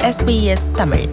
SBS Tamil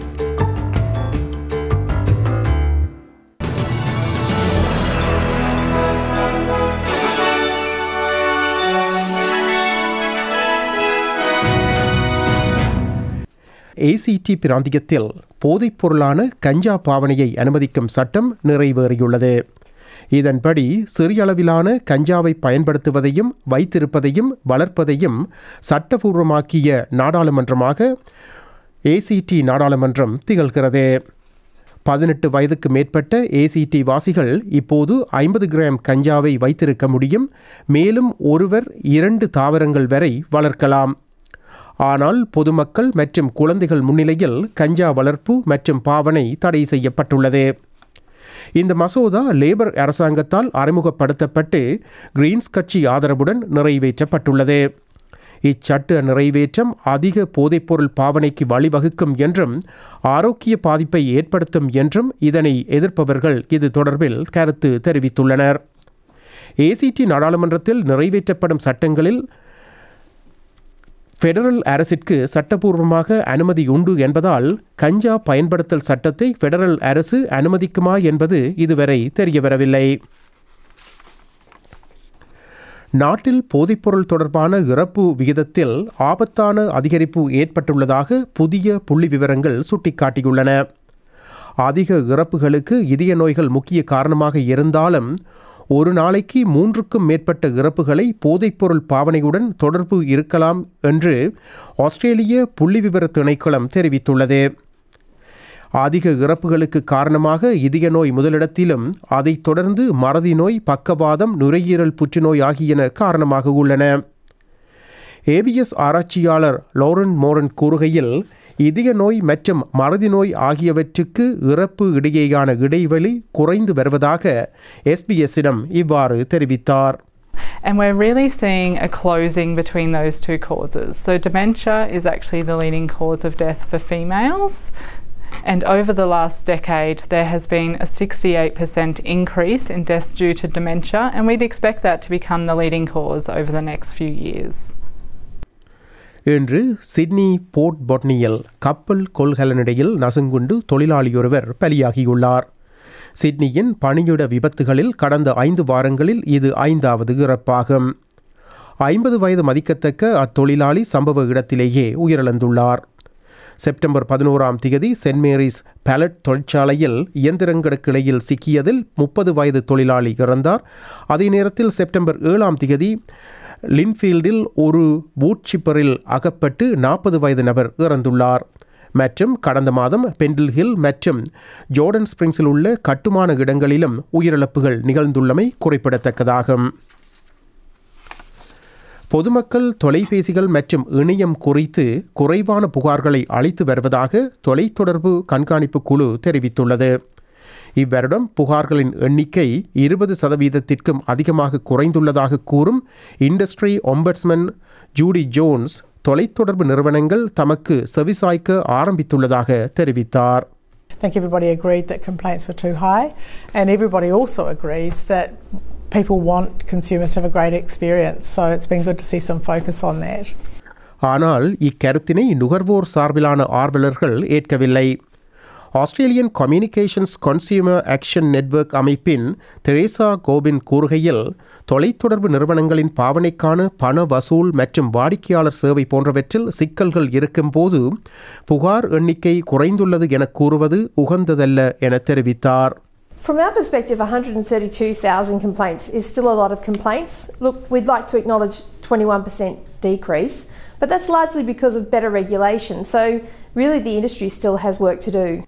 ACT பிராந்தியத்தில் போதைப் பொருளான கஞ்சா பாவனையை அனுமதிக்கும் சட்டம் நிறைவேறியுள்ளது இதன்படி சிறிய அளவிலான கஞ்சாவை பயன்படுத்துவதையும் வைத்திருப்பதையும் வளர்ப்பதையும் சட்டபூர்வமாக்கிய நாடாளுமன்றமாக ஏசிடி நாடாளுமன்றம் திகழ்கிறது பதினெட்டு வயதுக்கு மேற்பட்ட ஏசிடி வாசிகள் இப்போது ஐம்பது கிராம் கஞ்சாவை வைத்திருக்க முடியும் மேலும் ஒருவர் இரண்டு தாவரங்கள் வரை வளர்க்கலாம் ஆனால் பொதுமக்கள் மற்றும் குழந்தைகள் முன்னிலையில் கஞ்சா வளர்ப்பு மற்றும் பாவனை தடை செய்யப்பட்டுள்ளது இந்த மசோதா லேபர் அரசாங்கத்தால் அறிமுகப்படுத்தப்பட்டு கிரீன்ஸ் கட்சி ஆதரவுடன் நிறைவேற்றப்பட்டுள்ளது இச்சட்ட நிறைவேற்றம் அதிக போதைப்பொருள் பாவனைக்கு வழிவகுக்கும் என்றும் ஆரோக்கிய பாதிப்பை ஏற்படுத்தும் என்றும் இதனை எதிர்ப்பவர்கள் இது தொடர்பில் கருத்து தெரிவித்துள்ளனர் ஏசிடி நாடாளுமன்றத்தில் நிறைவேற்றப்படும் சட்டங்களில் ஃபெடரல் அரசிற்கு சட்டபூர்வமாக அனுமதி உண்டு என்பதால் கஞ்சா பயன்படுத்தல் சட்டத்தை ஃபெடரல் அரசு அனுமதிக்குமா என்பது இதுவரை தெரியவரவில்லை நாட்டில் போதைப்பொருள் தொடர்பான இறப்பு விகிதத்தில் ஆபத்தான அதிகரிப்பு ஏற்பட்டுள்ளதாக புதிய புள்ளி விவரங்கள் சுட்டிக்காட்டியுள்ளன அதிக இறப்புகளுக்கு இதய நோய்கள் முக்கிய காரணமாக இருந்தாலும் ஒரு நாளைக்கு மூன்றுக்கும் மேற்பட்ட இறப்புகளை போதைப்பொருள் பாவனையுடன் தொடர்பு இருக்கலாம் என்று ஆஸ்திரேலிய புள்ளிவிவர திணைக்களம் தெரிவித்துள்ளது அதிக இறப்புகளுக்கு காரணமாக இதய நோய் முதலிடத்திலும் அதைத் தொடர்ந்து மறதி நோய் பக்கவாதம் நுரையீரல் புற்றுநோய் ஆகியன காரணமாக உள்ளன ஏபிஎஸ் ஆராய்ச்சியாளர் லோரன் மோரன் கூறுகையில் இதய நோய் மற்றும் மறதி நோய் ஆகியவற்றுக்கு இறப்பு இடையேயான இடைவெளி குறைந்து வருவதாக எஸ்பிஎஸ்ஸிடம் இவ்வாறு தெரிவித்தார் And we're really seeing a closing between those two causes. So, dementia is actually the leading cause of death for females. And over the last decade, there has been a 68% increase in deaths due to dementia, and we'd expect that to become the leading cause over the next few years. இன்று Sydney port பொட்னியில் கப்பல் கொள்கலனிடையில் நசுங்குண்டு தொழிலாளியொருவர் பலியாகியுள்ளார் சிட்னியின் பணியிட விபத்துகளில் கடந்த ஐந்து வாரங்களில் இது ஐந்தாவது இறப்பாகும் ஐம்பது வயது மதிக்கத்தக்க அத்தொழிலாளி சம்பவ இடத்திலேயே உயிரிழந்துள்ளார் செப்டம்பர் பதினோராம் திகதி சென்ட் மேரிஸ் பேலட் தொழிற்சாலையில் இயந்திரங்களுக்கிடையில் சிக்கியதில் முப்பது வயது தொழிலாளி இறந்தார் அதே நேரத்தில் செப்டம்பர் ஏழாம் திகதி லின்ஃபீல்டில் ஒரு பூட்சிப்பரில் அகப்பட்டு நாற்பது வயது நபர் இறந்துள்ளார் மற்றும் கடந்த மாதம் பெண்டில் ஹில் மற்றும் ஜோர்டன் ஸ்பிரிங்ஸில் உள்ள கட்டுமான இடங்களிலும் உயிரிழப்புகள் நிகழ்ந்துள்ளமை குறிப்பிடத்தக்கதாகும் பொதுமக்கள் தொலைபேசிகள் மற்றும் இணையம் குறித்து குறைவான புகார்களை அளித்து வருவதாக தொலைத்தொடர்பு கண்காணிப்பு குழு தெரிவித்துள்ளது இவ்வருடம் புகார்களின் எண்ணிக்கை இருபது சதவீதத்திற்கும் அதிகமாக குறைந்துள்ளதாக கூறும் இண்டஸ்ட்ரி ஒம்பட்ஸ்மன் ஜூடி ஜோன்ஸ் தொலைத்தொடர்பு நிறுவனங்கள் தமக்கு செவிசாய்க்க ஆரம்பித்துள்ளதாக தெரிவித்தார் I think everybody agreed that complaints were too high, and everybody also agrees that people want consumers to have a great experience. So it's been good to see some focus on that. ஆனால் இக்கருத்தினை நுகர்வோர் சார்பிலான ஆர்வலர்கள் ஏற்கவில்லை Australian communications consumer action network அமைப்பின் Teresa Corbin கூறுகையில் தொலைத்தொடர்பு நிறுவனங்களின் பாவனைக்கான பண வசூல் மற்றும் வாடிக்கையாளர் சேவை போன்றவற்றில் சிக்கல்கள் இருக்கும்போது புகார் எண்ணிக்கை குறைந்துள்ளது என கூறுவது உகந்ததல்ல என தெரிவித்தார் From our perspective, 132,000 complaints is still a lot of complaints. Look, we'd like to acknowledge 21% decrease, but that's largely because of better regulation. So, really, the industry still has work to do.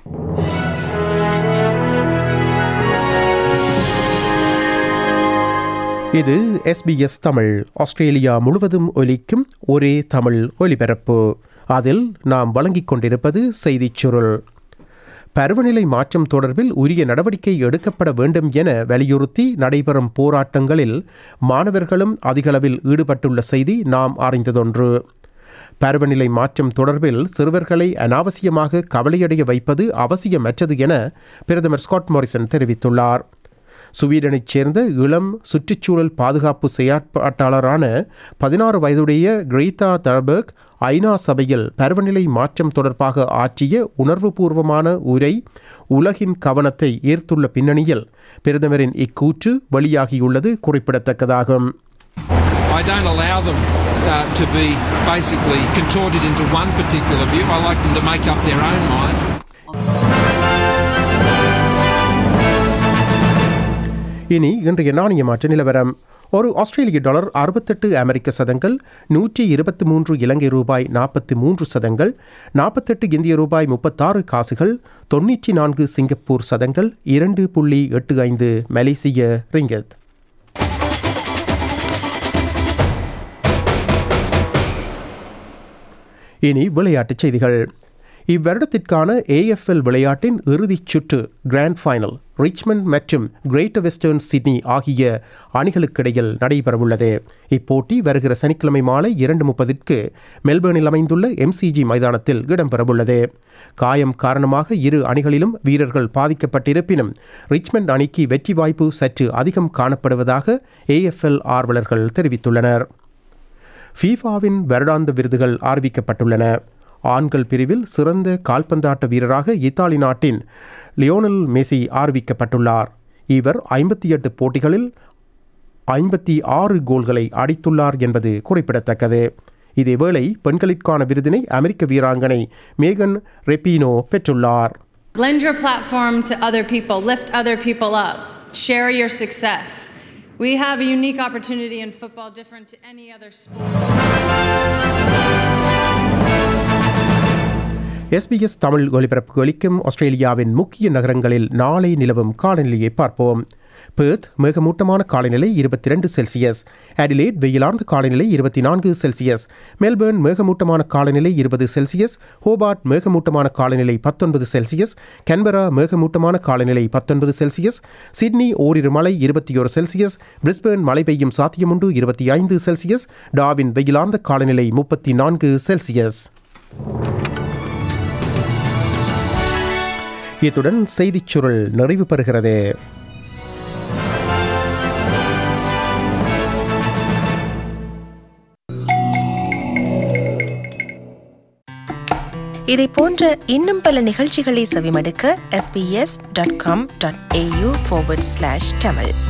இது SBS Tamil Australia முழுவதும் ஒலிக்கும் ஒரே தமிழ் ஒலிபரப்பு அதில் நாம் வழங்கிக் கொண்டிருப்பது செய்திச் சுருள் பருவநிலை மாற்றம் தொடர்பில் உரிய நடவடிக்கை எடுக்கப்பட வேண்டும் என வலியுறுத்தி நடைபெறும் போராட்டங்களில் மாணவர்களும் அதிகளவில் ஈடுபட்டுள்ள செய்தி நாம் அறிந்ததொன்று பருவநிலை மாற்றம் தொடர்பில் சிறுவர்களை அனாவசியமாக கவலையடைய வைப்பது அவசியமற்றது என பிரதமர் ஸ்காட் மோரிசன் தெரிவித்துள்ளார் சுவீடனைச் சேர்ந்த இளம் சுற்றுச்சூழல் பாதுகாப்பு செயற்பாட்டாளரான பதினாறு வயதுடைய கிரீதா தர்பர்க் ஐநா சபையில் பருவநிலை மாற்றம் தொடர்பாக ஆற்றிய உணர்வுபூர்வமான உரை உலகின் கவனத்தை ஈர்த்துள்ள பின்னணியில் பிரதமரின் இக்கூற்று வெளியாகியுள்ளது குறிப்பிடத்தக்கதாகும் I don't allow them uh, to be basically contorted into one particular view. I like them to make up their own mind. இனி இன்றைய நாணய மாற்ற நிலவரம் ஒரு ஆஸ்திரேலிய டாலர் அறுபத்தெட்டு அமெரிக்க சதங்கள் நூற்றி இருபத்தி மூன்று இலங்கை ரூபாய் நாற்பத்தி மூன்று சதங்கள் நாற்பத்தெட்டு இந்திய ரூபாய் முப்பத்தாறு காசுகள் தொண்ணூற்றி நான்கு சிங்கப்பூர் சதங்கள் இரண்டு புள்ளி எட்டு ஐந்து மலேசிய ரிங்கத் இனி விளையாட்டுச் செய்திகள் இவ்வருடத்திற்கான ஏஎஃப்எல் விளையாட்டின் இறுதிச் சுற்று கிராண்ட் ஃபைனல் ரிச்மண்ட் மற்றும் கிரேட்டர் வெஸ்டர்ன் சிட்னி ஆகிய அணிகளுக்கிடையில் நடைபெறவுள்ளது இப்போட்டி வருகிற சனிக்கிழமை மாலை இரண்டு முப்பதிற்கு மெல்பர்னில் அமைந்துள்ள எம்சிஜி மைதானத்தில் இடம்பெறவுள்ளது காயம் காரணமாக இரு அணிகளிலும் வீரர்கள் பாதிக்கப்பட்டிருப்பினும் ரிச்மண்ட் அணிக்கு வெற்றி வாய்ப்பு சற்று அதிகம் காணப்படுவதாக ஏஎஃப்எல் ஆர்வலர்கள் தெரிவித்துள்ளனர் ஃபீஃபாவின் வருடாந்த விருதுகள் அறிவிக்கப்பட்டுள்ளன ஆண்கள் பிரிவில் சிறந்த கால்பந்தாட்ட வீரராக இத்தாலி நாட்டின் லியோனல் மெசி அறிவிக்கப்பட்டுள்ளார் இவர் ஐம்பத்தி எட்டு போட்டிகளில் ஐம்பத்தி ஆறு கோல்களை அடித்துள்ளார் என்பது குறிப்பிடத்தக்கது இதேவேளை பெண்களுக்கான விருதினை அமெரிக்க வீராங்கனை மேகன் ரெப்பீனோ பெற்றுள்ளார் Lend your platform to other people, lift other people up, share your success. We have a unique opportunity in football different to any other sport. SBS Tamil ஒலிபரப்பு ஒலிக்கும் ஆஸ்திரேலியாவின் முக்கிய நகரங்களில் நாளை நிலவும் காலநிலையை பார்ப்போம் பேர்த் மேகமூட்டமான காலநிலை இருபத்தி ரெண்டு செல்சியஸ் அடிலேட் வெயிலார்ந்த காலநிலை இருபத்தி நான்கு செல்சியஸ் மெல்பர்ன் மேகமூட்டமான காலநிலை இருபது செல்சியஸ் ஹோபார்ட் மேகமூட்டமான காலநிலை பத்தொன்பது செல்சியஸ் கன்பரா மேகமூட்டமான காலநிலை பத்தொன்பது செல்சியஸ் சிட்னி ஓரிரு மழை இருபத்தி ஒரு செல்சியஸ் பிரிஸ்பேர்ன் மழை பெய்யும் சாத்தியமுண்டு இருபத்தி ஐந்து செல்சியஸ் டாவின் வெயிலார்ந்த காலநிலை முப்பத்தி நான்கு செல்சியஸ் இத்துடன் செய்திச் சுருள் நிறைவு பெறுகிறது இதை போன்ற இன்னும் பல நிகழ்ச்சிகளை செவிமடுக்க sbs.com.au forward slash tamil